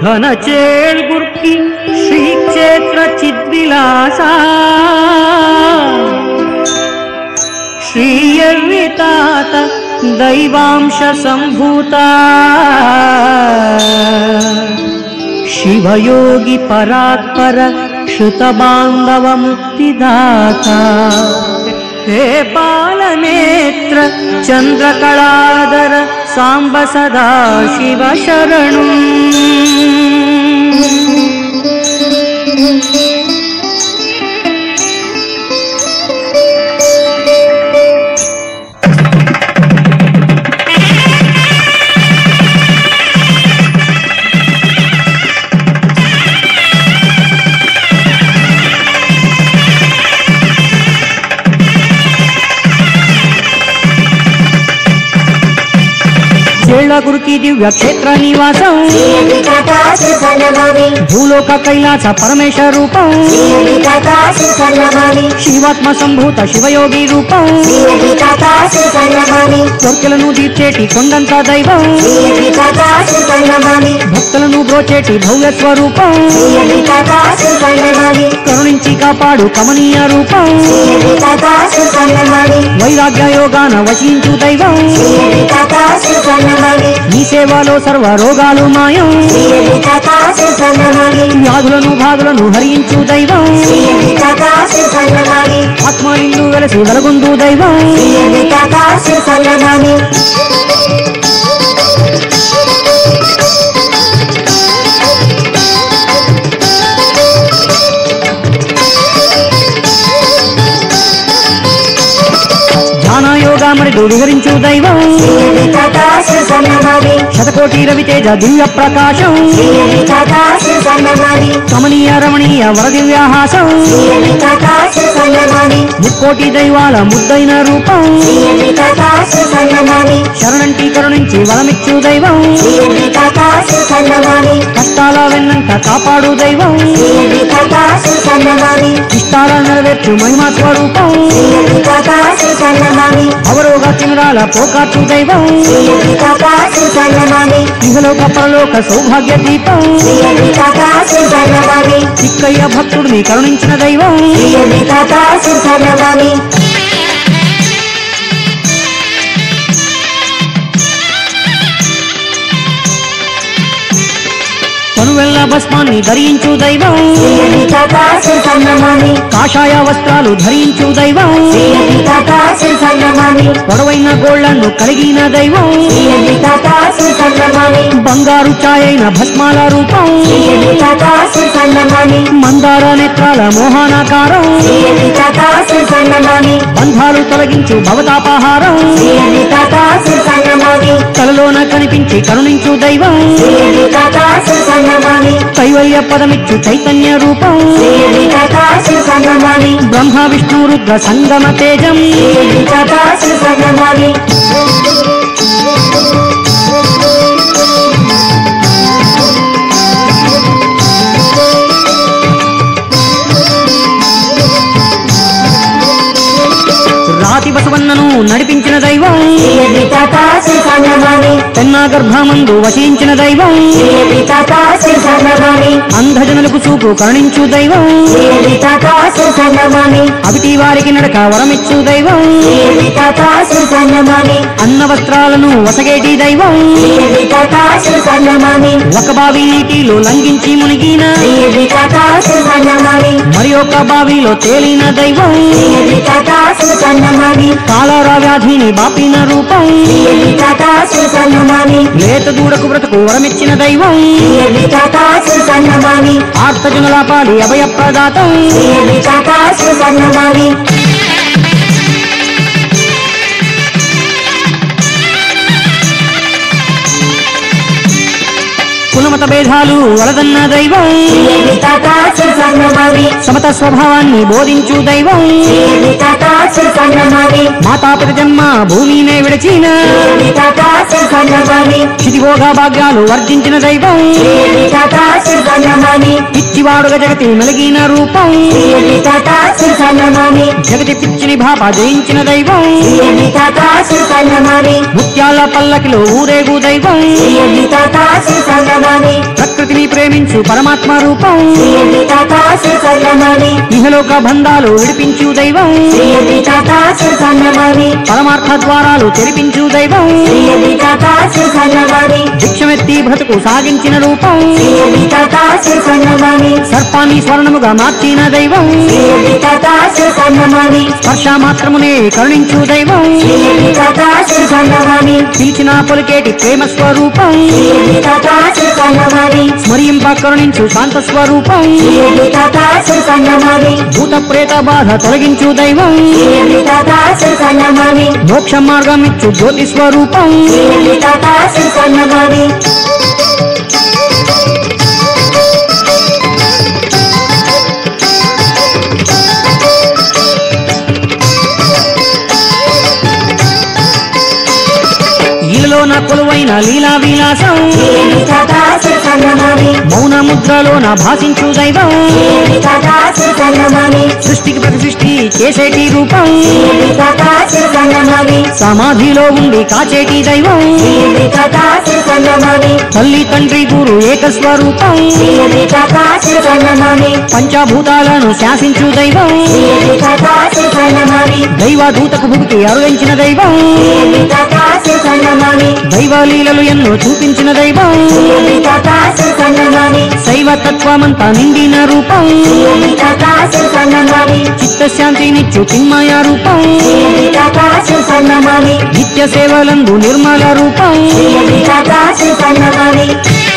ఘనచేల్గుర్కి శ్రీక్షేత్ర చిద్విలాస శ్రీయర్వితాత దైవాంశ సంభూత శివయోగి పరాత్పర శృత బాంధవ ముక్తిదాత హే బాలనేత్ర చంద్రకళాధర సాంబ సదా శివ శరణు చేళ్లగురికి దివ్య క్షేత్ర నివాసం భూలోక కైలాస పరమేశ రూపం శివాత్మ సంభూత శివయోగి రూపం కోర్కెలను తీర్చేటి కొండంత దైవం భక్తులను బ్రోచేటి భవ్య స్వరూపం కరుణించి కాపాడు కమనీయ రూపం వైరాగ్య యోగాన వశించు దైవం నీ సేవలో సర్వ రోగాలు మాయం వ్యాధులను బాధలను హరించు దైవం ఆత్మ నిండు వెలసి వెలగొందు దైవం ధ్యాన యోగా మరి విహరించు దైవం శతకోటి రవితేజ దివ్య ప్రకాశం కమనీయ రమణీయ వరదివ్యాహాసం ముక్కోటి దైవాల ముద్దైన రూపం శరణంటి కరుణించి వరమిచ్చు దైవం కష్టాల వెన్నంట కాపాడు దైవం ఇష్టాల నెరవేర్చు మహిమా స్వరూపం అవరోగ తిమిరాల పోకాటు దైవం ఇహలోక పరలోక సౌభాగ్య దీపం చిక్కయ్య భక్తుడిని కరుణించిన దైవం కనువెల్ల భస్మాన్ని ధరించు దైవం కాషాయ వస్త్రాలు ధరించు దైవం పొడవైన గోళ్లను కలిగిన దైవం బంగారు ఛాయైన భస్మాల రూపం మందార నేత్రాల మోహనాకారం బంధాలు తొలగించు భవతాపహారం కలలోన కనిపించి కరుణించు దైవం కైవల్య పదమిచ్చు చైతన్య రూపం బ్రహ్మ విష్ణు రుద్ర సంగమ తేజం రాతి బసవన్నను నడిపించిన దైవం పెన్నా గర్భమందు వసించిన దైవం అంధజనులకు చూపు కరుణించు దైవం అవిటి వారికి నడక వరమిచ్చు దైవం అన్న వస్త్రాలను వసగేటి దైవం ఒక బావి నీటిలో లంఘించి మునిగిన మరి ఒక బావిలో తేలిన దైవం కాలరా వ్యాధిని బాపిన రూపం లేత దూడకు బ్రతకు వరమిచ్చిన దైవం ఆర్తజనుల పాలి అభయ ప్రదాతం కులమత భేదాలు వలదన్న దైవం సమత స్వభావాన్ని బోధించు దైవం మాతాపిత జన్మ భూమినే విడచిన శ్రీ తాత శ్రీ సన్నమణి క్షితిభోగ భాగ్యాలు వర్జించిన దైవం శ్రీ తాత శ్రీ సన్నమణి పిచ్చివాడుగా జగతి మెలిగిన రూపం శ్రీ తాత శ్రీ సన్నమణి జగతి పిచ్చిని భాప జయించిన దైవం శ్రీ తాత శ్రీ సన్నమణి ముత్యాల పల్లకిలో ఊరేగు దైవం శ్రీ తాత శ్రీ సన్నమణి ప్రకృతిని ప్రేమించు పరమాత్మ రూపం శ్రీ తాత శ్రీ సన్నమణి ఇహలోక బంధాలు విడిపించు దైవం శ్రీ తాత శ్రీ సన్నమణి పరమార్థ ద్వారాలు తెరిపించు దైవం శ్రీ తాత శ్రీ సన్నమణి భిక్షమెత్తి బ్రతుకు సాగించిన రూపం శ్రీ తాత శ్రీ సన్నమణి సర్పాన్ని స్వర్ణముగా మార్చిన దైవం శ్రీ తాత శ్రీ సన్నమణి స్పర్శ మాత్రమునే కరుణించు దైవం శ్రీ తాత శ్రీ సన్నమణి పిలిచిన పొలికేటి ప్రేమ స్వరూపం శ్రీ తాత శ్రీ సన్నమణి స్మరింప కరుణించు శాంత స్వరూపం శ్రీ తాత శ్రీ సన్నమణి భూత ప్రేత బాధ తొలగించు దైవం శ్రీ తాత శ్రీ సన్నమణి మోక్ష మార్గం ఇచ్చు జ్యోతి స్వరూపం శ్రీ తాత శ్రీ సన్నమణి ఇలలో నా కొలువైన లీలా విలాసం శ్రీ తాత శ్రీ సన్నమణి మౌన ముద్రలో నా భాషించు దైవం శ్రీ తాత శ్రీ సన్నమణి సృష్టికి ప్రతి సృష్టి చేసేటి రూపం శ్రీ తాత శ్రీ సన్నమణి సమాధిలో ఉండి కాచేటి దైవం శ్రీ తాత శ్రీ సన్నమణి తల్లి తండ్రి గురు ఏక స్వరూపం శ్రీ తాత శ్రీ సన్నమణి పంచభూతాలను శాసించు దైవం శ్రీ తాత శ్రీ సన్నమణి దైవ దూతకు భుక్తి అరుదించిన దైవం శ్రీ తాత శ్రీ సన్నమణి దైవ లీలలు ఎన్నో చూపించిన దైవం శ్రీ తాత శ్రీ సన్నమణి శైవ తత్వమంతా నిండిన రూపం శ్రీ తాత శ్రీ సన్నమణి చిత్తశాంతినిచ్చు చిన్మయ రూపం శ్రీ తాత శ్రీ సన్నమణి నిత్య సేవలందు నిర్మల రూపం శ్రీ తాత శ్రీ సన్నమణి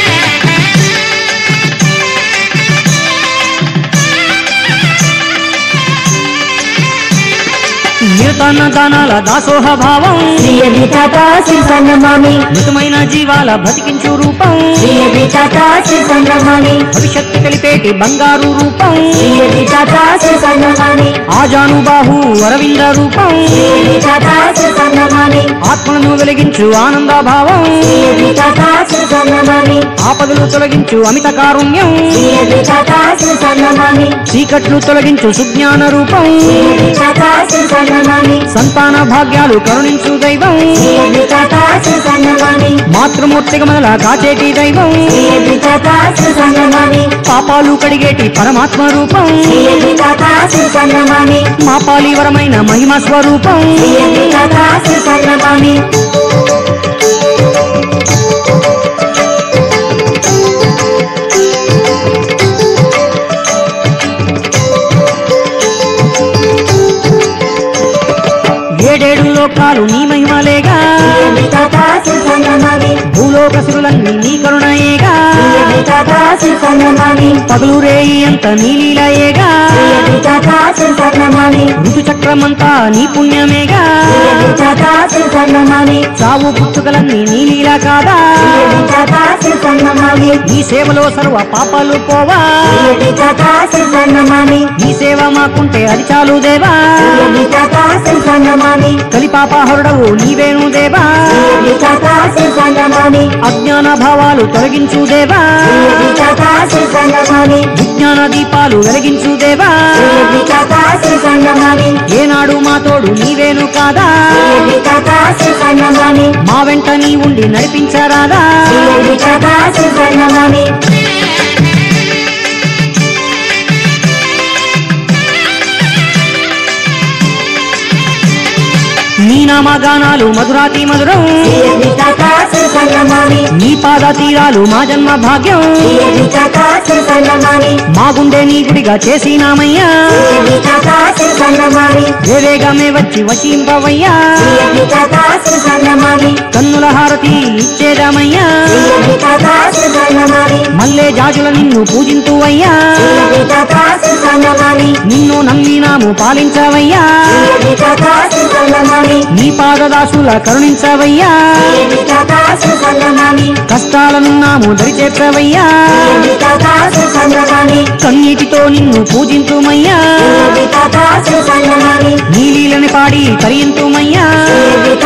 నిరతన దానాల దాసోహ భావం శ్రీ తాత శ్రీ సన్నమణి మృతమైన జీవాల బతికించు రూపం శ్రీ తాత శ్రీ సన్నమణి భవిష్యత్తు కలిపేటి బంగారు రూపం శ్రీ తాత శ్రీ సన్నమణి ఆజానుబాహు అరవింద రూపం శ్రీ తాత శ్రీ సన్నమణి ఆత్మలను వెలిగించు ఆనందభావం శ్రీ తాత శ్రీ సన్నమణి ఆపదలు తొలగించు అమిత కారుణ్యం శ్రీ తాత శ్రీ సన్నమణి చీకట్లు తొలగించు సుజ్ఞాన రూపం శ్రీ తాత శ్రీ సన్నమణి సంతాన భాగ్యాలు కరుణించు దైవం శ్రీ తాత శ్రీ సన్నమణి మాతృమూర్తిగా మనలా కాచేటి దైవం శ్రీ తాత శ్రీ సన్నమణి పాపాలు కడిగేటి పరమాత్మ రూపం శ్రీ తాత శ్రీ సన్నమణి మాపాలీవరమైన మహిమ స్వరూపం శ్రీ తాత శ్రీ సన్నమణి ఏడేడు లోకాలు నీ మహిమలేగా శ్రీ తాత శ్రీ సన్నమణి భూలోక సిరులన్నీ నీ కరుణయేగా శ్రీ తాత శ్రీ సన్నమణి పగలు రేయి అంత నీ లీలయేగా శ్రీ తాత శ్రీ సన్నమణి ఋతు చక్రమంతా నీ పుణ్యమేగా శ్రీ తాత శ్రీ సన్నమణి చావు పుట్టుకలన్నీ నీ లీల కాదా శ్రీ తాత శ్రీ సన్నమణి నీ సేవలో సర్వ పాపాలు పోవా శ్రీ తాత శ్రీ సన్నమణి నీ సేవ మాకుంటే అది చాలు దేవా శ్రీ తాత శ్రీ సన్నమణి కలిపాపహరుడవు నీవేను దేవా శ్రీ తాత శ్రీ సన్నమణి అజ్ఞాన భావాలు తొలగించు దేవా శ్రీ తాత శ్రీ సన్నమణి విజ్ఞాన దీపాలు వెలిగించు దేవా శ్రీ తాత శ్రీ సన్నమణి ఏనాడు మా తోడు నీవేను కాదా శ్రీ తాత శ్రీ సన్నమణి మా వెంట నీ ఉండి నడిపించరాదా శ్రీ తాత శ్రీ సన్నమణి నీ నామగానాలు మధురాతి మధురం శ్రీ తాత శ్రీ సన్నమణి నీ పాద తీరాలు మా జన్మ భాగ్యం శ్రీ తాత శ్రీ సన్నమణి మా గుండె నీ గుడిగా చేసినామయ్యా శ్రీ తాత శ్రీ సన్నమణి వేవేగమే వచ్చి వచింపవయ్యా శ్రీ తాత శ్రీ సన్నమణి కన్నుల హారతి ఇచ్చేదామయ్యా శ్రీ తాత శ్రీ సన్నమణి మల్లె జాజుల నిన్ను పూజింతువయ్యా శ్రీ తాత శ్రీ సన్నమణి నిన్ను నమ్మినాము పాలించవయ్యా శ్రీ తాత శ్రీ సన్నమణి నీ పాదదాసుల కరుణించవయ్యా శ్రీ తాత శ్రీ సన్నమణి కష్టాలనున్నాము దరిచేర్చవయ్యా శ్రీ తాత శ్రీ సన్నమణి కన్నీటితో నిన్ను పూజింతుమయ్యా శ్రీ తాత శ్రీ సన్నమణి నీ లీలని పాడి తరియింతుమయ్యా శ్రీ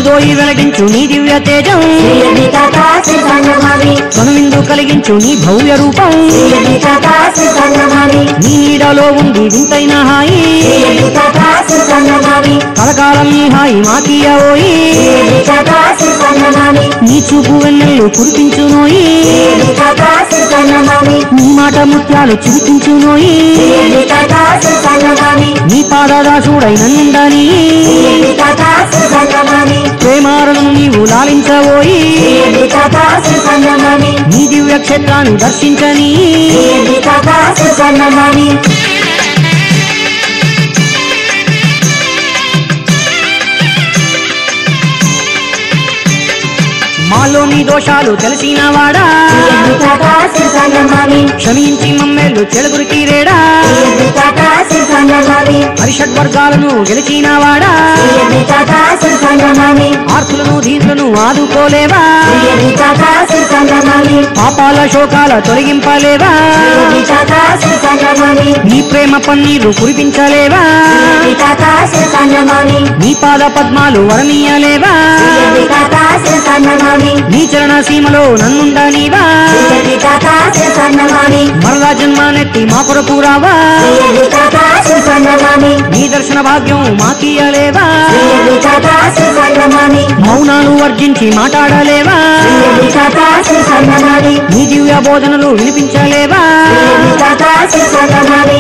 వెలుగుదోయి వెలగించు నీ దివ్య తేజం శ్రీ కాకాసి సంగమామి కనువిందు కలిగించు నీ భవ్య రూపం శ్రీ కాకాసి సంగమామి నీ నీడలో ఉంది వింతైన హాయి శ్రీ కాకాసి సంగమామి కలకాలం నీ హాయి మాకియవోయి శ్రీ కాకాసి సంగమామి నీ చూపు వెన్నెల్లు కురిపించునోయి శ్రీ కాకాసి సంగమామి నీ మాట ముత్యాలు చిరిపించునోయి శ్రీ కాకాసి సంగమామి నీ పాదదాసుడై నన్నుండని శ్రీ కాకాసి సంగమామి ప్రేమాలను నీవు లాలించబోయి శ్రీ కాకాసి సంగమామి నీ దివ్య క్షేత్రాన్ని దర్శించని శ్రీ కాకాసి సంగమామి మాలోని దోషాలు తెలిసిన వాడా శ్రీ కాకాసి సంగమామి క్షమించి మమ్మెల్లు చెడుగురికి రేడా శ్రీ కాకాసి సంగమామి పరిషడ్ వర్గాలను గెలిచిన వాడా శ్రీ కాకాసి సంగమామి ఆర్తులను దీనులను ఆదుకోలేవా శ్రీ కాకాసి సంగమామి పాపాల శోకాల తొలగింపలేవా శ్రీ కాకాసి సంగమామి నీ ప్రేమ పన్నీరు కురిపించలేవా శ్రీ కాకాసి సంగమామి నీ పాద పద్మాలు వరణీయలేవా శ్రీ కాకాసి సంగమామి నీ చరణ సీమలో నన్నుండనీవా శ్రీ కాకాసి సంగమామి మరలా జన్మానెత్తి మా కొరకు రావా శ్రీ కాకాసి సంగమామి నీ దర్శన భాగ్యం మాకీయలేవా శ్రీ కాకాసి సంగమామి మౌనాలు వర్జించి మాట్లాడలేవా శ్రీ కాకాసి సంగమామి నీ దివ్య బోధనలు వినిపించలేవా శ్రీ కాకాసి సంగమామి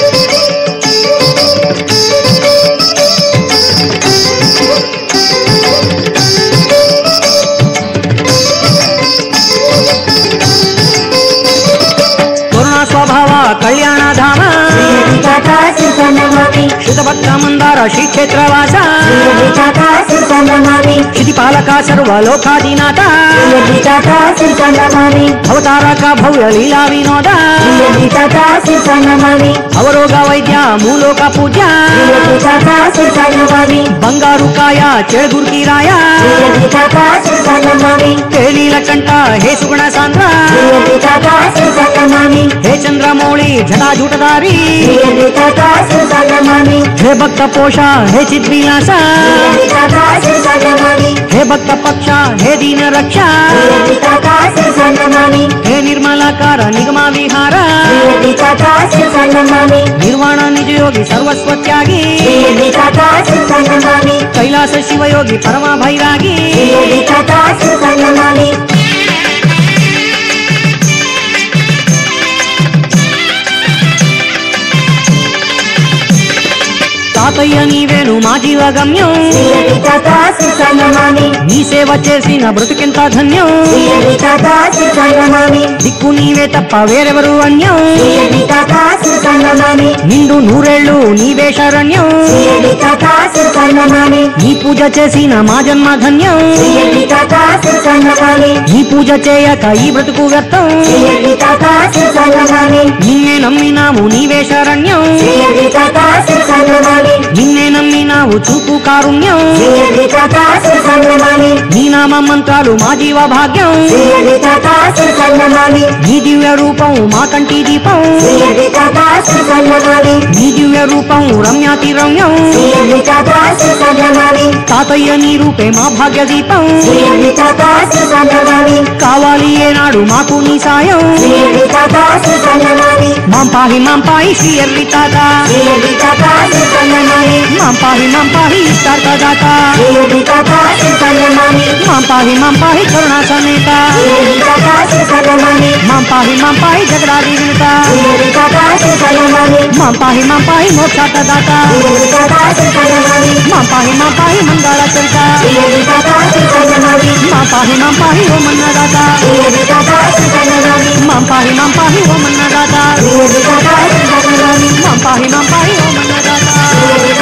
కరుణా స్వభావ కళ్యాణ ధామ శ్రీ కాకాసి సంగమామి శుతభక్త మందార శ్రీక్షేత్రవాస శ్రీ కాకాసి సంగమామి క్షితి పాలక సర్వలోకాధినాథ శ్రీ కాకాసి సంగమామి అవతారక భవ్య లీలా వినోద శ్రీ కాకాసి సంగమామి అవరోగ వైద్య మూలోక పూజ శ్రీ కాకాసి సంగమామి బంగారు కాయ చెడుగుర్కి రాయ శ్రీ కాకాసి సంగమామి తేలీల కంట హే సుగుణ సాంద్ర శ్రీ కాకాసి సంగమామి హే చంద్రమౌళి జటాజూటదారి శ్రీ కాకాసి సంగమామి హే భక్త పోష హే చిద్విలాస శ్రీ కాకాసి సంగమామి హే భక్త పక్ష హే దీన రక్ష శ్రీ కాకాసి సంగమామి హే నిర్మలాకార నిగమ విహార శ్రీ కాకాసి సంగమామి నిర్వాణ నిజయోగి సర్వస్వత్యాగి శ్రీ కాకాసి సంగమామి కైలాస శివయోగి పరమ భైరాగి శ్రీ కాకాసి సంగమామి తాతయ్య నీవేను మా జీవ గమ్యం శ్రీ కాకాసి సంగమామి నీ సేవ చేసిన బ్రతుకెంత ధన్యం శ్రీ కాకాసి సంగమామి దిక్కు నీవే తప్ప వేరెవరు అన్యం శ్రీ కాకాసి సంగమామి నిండు నూరేళ్ళు నీవే శరణ్యం శ్రీ కాకాసి సంగమామి నీ పూజ చేసిన మా జన్మ ధన్యం శ్రీ కాకాసి సంగమామి నీ పూజ చేయక ఈ బ్రతుకు వ్యర్థం శ్రీ కాకాసి సంగమామి నిన్నే నమ్మినాము నీవే శరణ్యం శ్రీ కాకాసి సంగమామి నిన్నే నమ్మినావు చూపు కారుణ్యం శ్రీ కాకాసి సంగమామి నీ నామ మంత్రాలు మా జీవ భాగ్యం శ్రీ కాకాసి సంగమామి నీ దివ్య రూపం మా కంటి దీపం శ్రీ కాకాసి సంగమామి నీ దివ్య రూపం రమ్యాతి రమ్యం శ్రీ కాకాసి సంగమామి తాతయ్య నీ రూపే మా భాగ్య దీపం శ్రీ కాకాసి సంగమామి కావాలి ఏనాడు మాకు నీ సాయం శ్రీ కాకాసి సంగమామి మాం పాహి మాం పాహి శ్రీ ఎర్రి తాత శ్రీ కాకాసి సంగమామి మాం పాహి మాం పాహి ఇష్టార్థ దాత శ్రీ కాకాసి సంగమామి మాం పాహి మాం పాహి కరుణా సమేత శ్రీ కాకాసి సంగమామి మాం పాహి మాం పాహి జగడాది వినుత శ్రీ కాకాసి సంగమామి మాం పాహి మాం పాహి మోక్షాత దాత శ్రీ కాకాసి సంగమామి మాం పాహి మాం పాహి మంగళ చరిత శ్రీ కాకాసి సంగమామి మాం పాహి మాం పాహి ఓ మన్నదాత శ్రీ కాకాసి సంగమామి మాం పాహి మాం పాహి ఓ మన్నదాత శ్రీ కాకాసి సంగమామి మాం పాహి మాం పాహి ఓ మన్నదాత శ్రీ